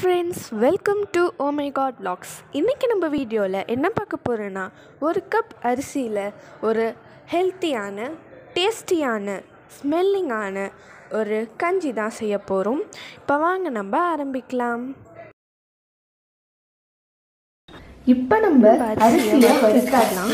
friends welcome to oh my god vlogs இன்றைக்கி நம்ம வீடியோவில் என்ன பார்க்க போகிறோன்னா ஒரு கப் அரிசியில் ஒரு ஹெல்த்தியான டேஸ்டியான ஸ்மெல்லிங்கான ஒரு கஞ்சி தான் செய்ய போகிறோம் இப்போ வாங்க நம்ம ஆரம்பிக்கலாம் இப்போ நம்ம அரிசியை வறுத்தாடலாம்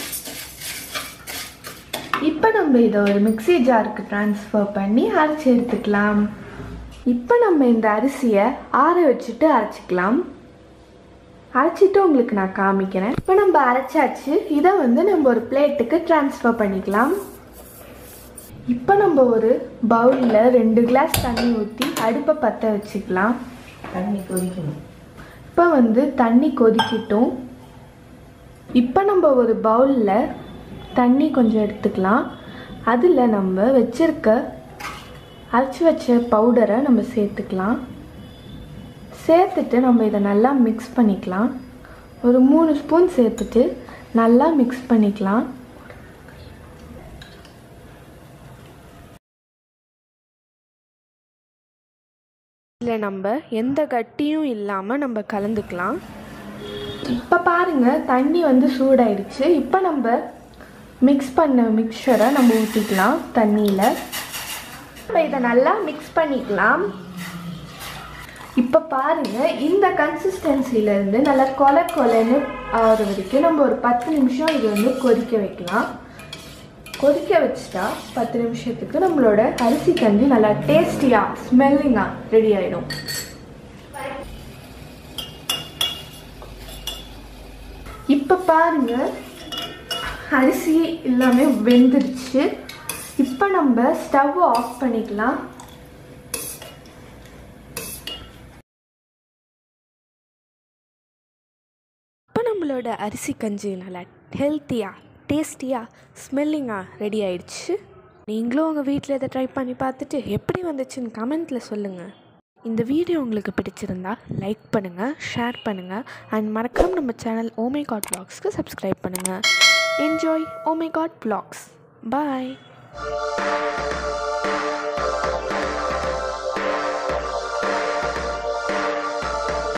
இப்போ நம்ம இதை ஒரு மிக்ஸி ஜாருக்கு ட்ரான்ஸ்ஃபர் பண்ணி அரைச்சி எடுத்துக்கலாம் இப்போ நம்ம இந்த அரிசியை ஆற வச்சுட்டு அரைச்சிக்கலாம் அரைச்சிட்டு உங்களுக்கு நான் காமிக்கிறேன் இப்போ நம்ம அரைச்சாச்சு இதை வந்து நம்ம ஒரு பிளேட்டுக்கு ட்ரான்ஸ்ஃபர் பண்ணிக்கலாம் இப்போ நம்ம ஒரு பவுலில் ரெண்டு கிளாஸ் தண்ணி ஊற்றி அடுப்பை பற்ற வச்சுக்கலாம் தண்ணி கொதிக்கணும் இப்போ வந்து தண்ணி கொதிக்கட்டும் இப்போ நம்ம ஒரு பவுலில் தண்ணி கொஞ்சம் எடுத்துக்கலாம் அதில் நம்ம வச்சிருக்க அரைச்சி வச்ச பவுடரை நம்ம சேர்த்துக்கலாம் சேர்த்துட்டு நம்ம இதை நல்லா மிக்ஸ் பண்ணிக்கலாம் ஒரு மூணு ஸ்பூன் சேர்த்துட்டு நல்லா மிக்ஸ் பண்ணிக்கலாம் இதில் நம்ம எந்த கட்டியும் இல்லாமல் நம்ம கலந்துக்கலாம் இப்போ பாருங்க தண்ணி வந்து சூடாயிடுச்சு இப்போ நம்ம மிக்ஸ் பண்ண மிக்சரை நம்ம ஊற்றிக்கலாம் தண்ணியில் இப்போ இதை நல்லா மிக்ஸ் பண்ணிக்கலாம் இப்போ பாருங்க இந்த கன்சிஸ்டன்சில இருந்து நல்லா கொலை கொலைன்னு ஆகிற வரைக்கும் நம்ம ஒரு பத்து நிமிஷம் இது வந்து கொதிக்க வைக்கலாம் கொதிக்க வச்சுட்டா பத்து நிமிஷத்துக்கு நம்மளோட அரிசி கஞ்சி நல்லா டேஸ்டியாக ஸ்மெல்லிங்காக ரெடி ஆகிடும் இப்போ பாருங்க அரிசி எல்லாமே வெந்துருச்சு இப்போ நம்ம ஸ்டவ் ஆஃப் பண்ணிக்கலாம் இப்போ நம்மளோட அரிசி கஞ்சி நல்லா ஹெல்த்தியாக டேஸ்டியாக ஸ்மெல்லிங்காக ரெடி ஆயிடுச்சு நீங்களும் உங்கள் வீட்டில் இதை ட்ரை பண்ணி பார்த்துட்டு எப்படி வந்துச்சுன்னு கமெண்ட்டில் சொல்லுங்கள் இந்த வீடியோ உங்களுக்கு பிடிச்சிருந்தா லைக் பண்ணுங்கள் ஷேர் பண்ணுங்கள் அண்ட் மறக்காம நம்ம சேனல் ஓமை காட் vlogsக்கு சப்ஸ்கிரைப் பண்ணுங்கள் என்ஜாய் ஓமை காட் vlogs பாய்